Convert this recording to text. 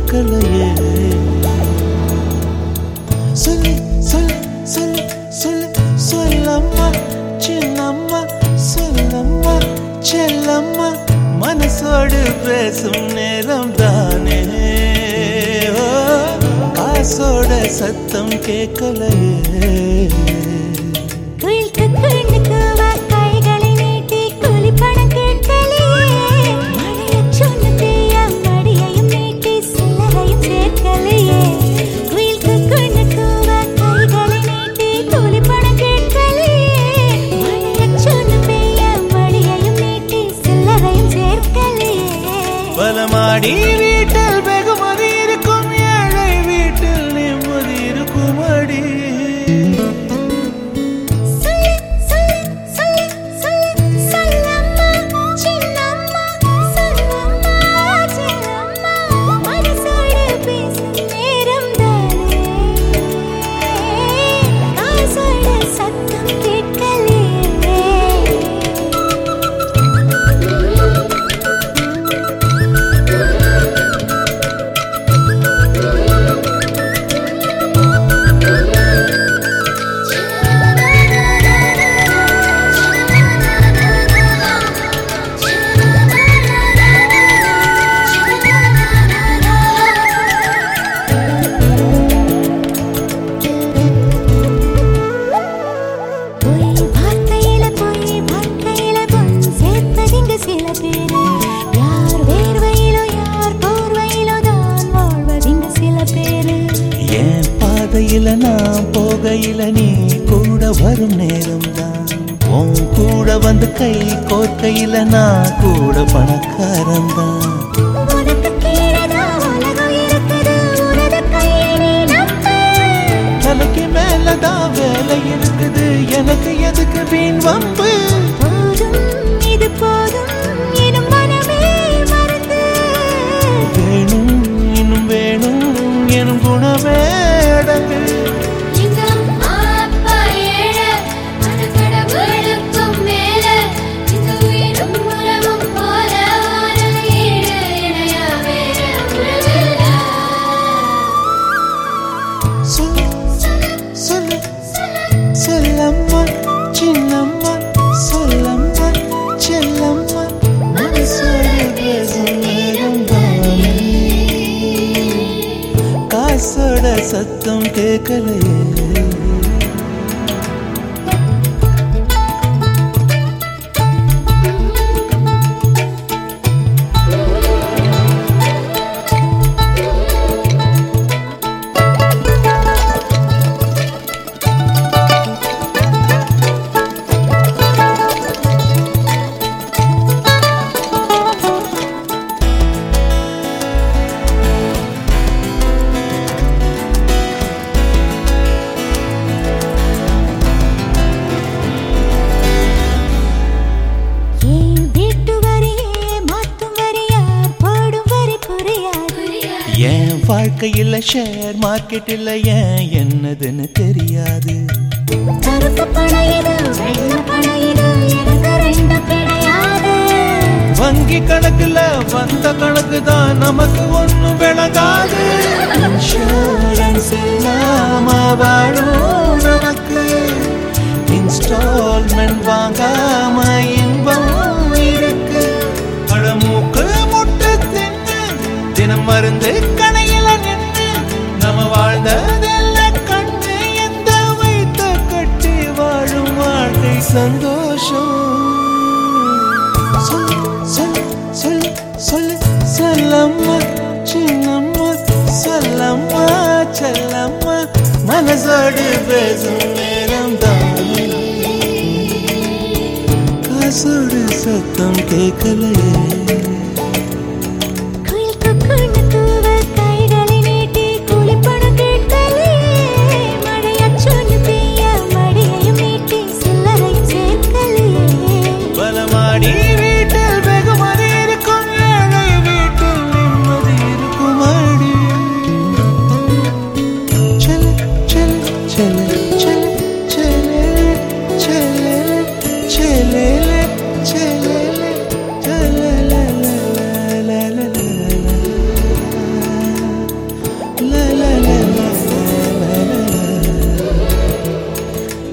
கேட்கலையே சொல்லு சொல்லு சொல்லு சொல்லு சொல்லம்மா சின்னம்மா சொல்லம்மா செல்லம்மா மனசோடு பேசும் நேரம் தானே ஓ, காசோட சத்தம் கேட்கலையே குயில்க்கு கண்ணுக்கு வா கைகளை நீட்டி கூலிப்பணம் கேட்கலையே மழையச் சொன்னதைய மடியையும் நீட்டி சில்லறையும் சேர்க்கலையே குயில்க்கு கண்ணுக்கு வா கைகளை நீட்டி கூலிப்பணம் கேட்கலையே மழையச் சொன்னதைய மடியையும் நீட்டி சில்லறையும் சேர்க்கலையே பலமாடி வீட்டில் வெகுமதி இருக்கும் ஏழை வீட்டில் நிம்மதி இருக்கும் அடி சொல்லு சொல்லு சொல்லு சொல்லு சொல்லம்மா சின்னம்மா சொல்லம்மா சின்னம்மா மனசோடு பேசும் நேரம் தானே காசோட சத்தம் கேட்கலையே பொய் வார்த்தையில பொய் வாழ்க்கையில பொன் சேர்ப்பதிங்க சில பேரு யார் வேர்வையிலோ யார் போர்வையிலோ தான் வாழ்வதிங்க சில பேரு என் பாதையில நான் போகையில நீ கூட வரும் நேரம் தான் உன் கூட வந்து கை கோர்க்கையில நான் கூட பணக்காரன் தான் உனக்கு கீழதான் உலகம் இருக்குது உனது கையை நீ நம்பு தலைக்கு மேலதான் வேலை இருக்குது எனக்கு எதுக்கு வீண் வம்பு போதும் இது போதும் எனும் மனமே மறந்து வேணும் இன்னும் வேணும் எனும் குணமே அடங்கு எங்க அம்மா அப்பா ஏழை ஆனா கடவுளுக்கும் மேல இந்த உயிரும் உறவும் போல ஒரு ஈடு இணையா வேற உறவில்ல சொல்லு சொல்லு சொல்லம்மா சின்னம்மா சொல்லம்மா செல்லம்மா மனசோட பேசும் நேரம் தானே காசோட சத்தம் கேட்கலையே ஏன் வீட்டு வரியே மாத்தும் வரியார் போடும் வரி புரியாது என் வாழ்க்கையில் ஷேர் மார்க்கெட்டில் ஏன் என்னதுன்னு தெரியாது கருப்பு பணம் இது வெள்ளை பணம் இது எனக்கு ரெண்டு கிடையாது வங்கி கணக்குல வந்த கணக்கு தான் நமக்கு ஒண்ணும் விளங்காது இன்சூரன்ஸ் இல்லாம வாழும் நமக்கு இன்ஸ்டால்மெண்ட் வாங்காம இன்பம் இருக்கு பழமூக்கு முட்டு தின்னு தினம் மருந்து கணையில நின்று நம்ம வாழ்ந்ததெல்ல கண்டு எந்த வைத்த கட்டி வாழும் வாழ்க்கை சந்தோஷம் சொல்லு சொல்லு சொல்லு சொல்லு சொல்லம்மா சின்னம்மா சொல்லம்மா செல்லம்மா மனசோடு பேசும் நேரம் தான் காசோடு சத்தம் கேட்கலையே குயில்க்கு கண்ணு தூவ கைகளை நீட்டி கூலிப்பணம் கேட்கலையே மழையச் சொன்னு பெய்ய மடியையும் நீட்டி சில்லறையும் சேர்க்கலையே பலமாடி வீட்டில் வெகுமதி இருக்கும் ஏழை வீட்டில் நிம்மதி இருக்கும் அடி செல்ல செல்ல செல்ல செல்ல செல்ல செல்ல செல்ல செல்ல